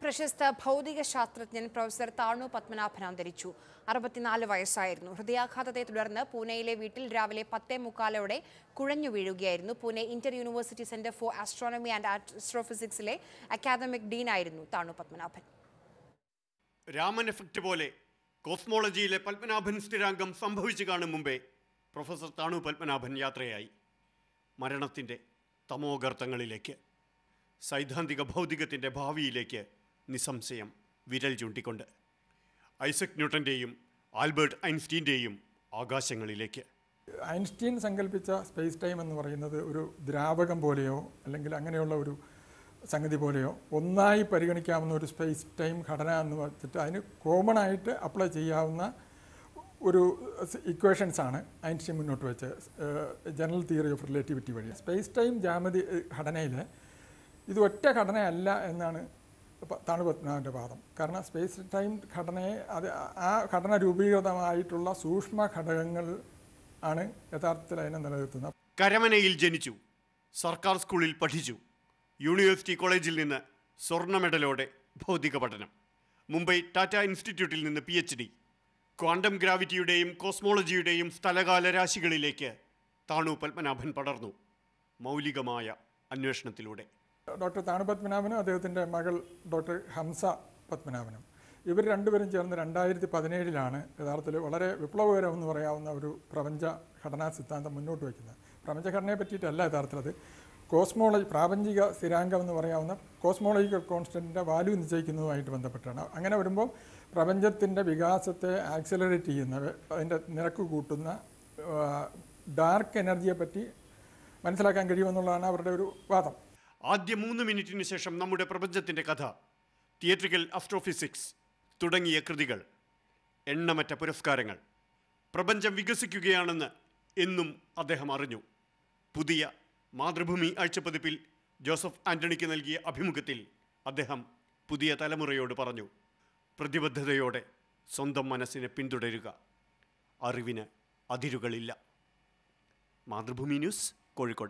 പ്രശസ്ത ഭൗതിക ശാസ്ത്രജ്ഞൻ പ്രൊഫസർ താണു പത്മനാഭൻ അന്തരിച്ചു അറുപത്തിനാല് വയസ്സായിരുന്നു ഹൃദയാഘാതത്തെ തുടർന്ന് പൂനെയിലെ വീട്ടിൽ രാവിലെ പത്തേ മുക്കാലോടെ കുഴഞ്ഞു വീഴുകയായിരുന്നു Pune inter university centre for astronomy and ആസ്ട്രോഫിസിക്സിലെ അക്കാദമിക് ഡീനായിരുന്നു താണു പത്മനാഭൻ രാമൻ എഫക്റ്റ് പോലെ കോസ്മോളജിയിലെ പത്മനാഭൻ സ്ഥിരാംഗം സംഭവിച്ചു കാണും മുമ്പേ പ്രൊഫസർ താണു പത്മനാഭൻ യാത്രയായി മരണത്തിൻ്റെ തമോഗർത്തങ്ങളിലേക്ക് സൈദ്ധാന്തിക ഭൗതികത്തിൻ്റെ ഭാവിയിലേക്ക് നിസ്സംശയം വിരൽ ചൂണ്ടിക്കൊണ്ട് ഐസക് ന്യൂട്ടൻ്റെയും ആൽബർട്ട് ഐൻസ്റ്റീൻ്റെയും ആകാശങ്ങളിലേക്ക് ഐൻസ്റ്റീൻ സങ്കല്പിച്ച സ്പേസ് ടൈം എന്ന് പറയുന്നത് ഒരു ദ്രാവകം പോലെയോ അല്ലെങ്കിൽ അങ്ങനെയുള്ള ഒരു സംഗതി പോലെയോ ഒന്നായി പരിഗണിക്കാവുന്ന ഒരു സ്പേസ് ടൈം ഘടന എന്ന് വെച്ചിട്ട് അതിന് കോമൺ ആയിട്ട് അപ്ലൈ ചെയ്യാവുന്ന ഒരു ഇക്വേഷൻസ് ആണ് ഐൻസ്റ്റീൻ മുന്നോട്ട് വെച്ച് ജനറൽ തിയറി ഓഫ് റിലേറ്റിവിറ്റി വഴി സ്പേസ് ടൈം ജാമതി ഘടനയിൽ ഇത് ഒറ്റ ഘടനയല്ല എന്നാണ് പ- താണുപത്മനാഭൻ്റെ വാദം കാരണം സ്പേസ് ടൈം ഘടനയെ അത് ആ ഘടന രൂപീകൃതമായിട്ടുള്ള സൂക്ഷ്മ ഘടകങ്ങൾ ആണ് യഥാർത്ഥത്തിൽ അതിനെ നിലനിർത്തുന്നത് കരമനയിൽ ജനിച്ചു സർക്കാർ സ്കൂളിൽ പഠിച്ചു യൂണിവേഴ്സിറ്റി കോളേജിൽ നിന്ന് സ്വർണ്ണ മെഡലോടെ ഭൗതിക പഠനം മുംബൈ ടാറ്റ ഇൻസ്റ്റിറ്റ്യൂട്ടിൽ നിന്ന് പി എച്ച് ഡി ക്വാണ്ടം ഗ്രാവിറ്റിയുടെയും കോസ്മോളജിയുടെയും സ്ഥലകാല രാശികളിലേക്ക് താണു പത്മനാഭൻ പടർന്നു മൗലികമായ അന്വേഷണത്തിലൂടെ ഡോക്ടർ താണു പത്മനാഭനും അദ്ദേഹത്തിൻ്റെ മകൾ ഡോക്ടർ ഹംസ പത്മനാഭനും ഇവർ രണ്ടുപേരും ചേർന്ന് രണ്ടായിരത്തി പതിനേഴിലാണ് യഥാർത്ഥത്തിൽ വളരെ വിപ്ലവകരം എന്ന് പറയാവുന്ന ഒരു പ്രപഞ്ച ഘടനാ സിദ്ധാന്തം മുന്നോട്ട് വയ്ക്കുന്നത് പ്രപഞ്ചഘടനയെ പറ്റിയിട്ടല്ല യഥാർത്ഥത്തിൽ അത് കോസ്മോളജി പ്രാപഞ്ചിക സ്ഥിരാംഗം എന്ന് പറയാവുന്ന കോസ്മോളജിക്കൽ കോൺസ്റ്റൻറ്റിൻ്റെ വാല്യൂ നിശ്ചയിക്കുന്നതുമായിട്ട് ബന്ധപ്പെട്ടാണ് അങ്ങനെ വരുമ്പോൾ പ്രപഞ്ചത്തിൻ്റെ വികാസത്തെ ആക്സിലറേറ്റ് ചെയ്യുന്ന അതിൻ്റെ നിരക്ക് കൂട്ടുന്ന ഡാർക്ക് എനർജിയെ പറ്റി മനസ്സിലാക്കാൻ കഴിയുമെന്നുള്ളതാണ് അവരുടെ ഒരു വാദം ആദ്യ മൂന്ന് മിനിറ്റിന് ശേഷം നമ്മുടെ പ്രപഞ്ചത്തിൻ്റെ കഥ തിയേറ്ററിക്കൽ അസ്ട്രോഫിസിക്സ് തുടങ്ങിയ കൃതികൾ എണ്ണമറ്റ പുരസ്കാരങ്ങൾ പ്രപഞ്ചം വികസിക്കുകയാണെന്ന് എന്നും അദ്ദേഹം അറിഞ്ഞു പുതിയ മാതൃഭൂമി ആഴ്ചപ്പതിപ്പിൽ ജോസഫ് ആന്റണിക്ക് നൽകിയ അഭിമുഖത്തിൽ അദ്ദേഹം പുതിയ തലമുറയോട് പറഞ്ഞു പ്രതിബദ്ധതയോടെ സ്വന്തം മനസ്സിനെ പിന്തുടരുക അറിവിന് അതിരുകളില്ല മാതൃഭൂമി ന്യൂസ് കോഴിക്കോട്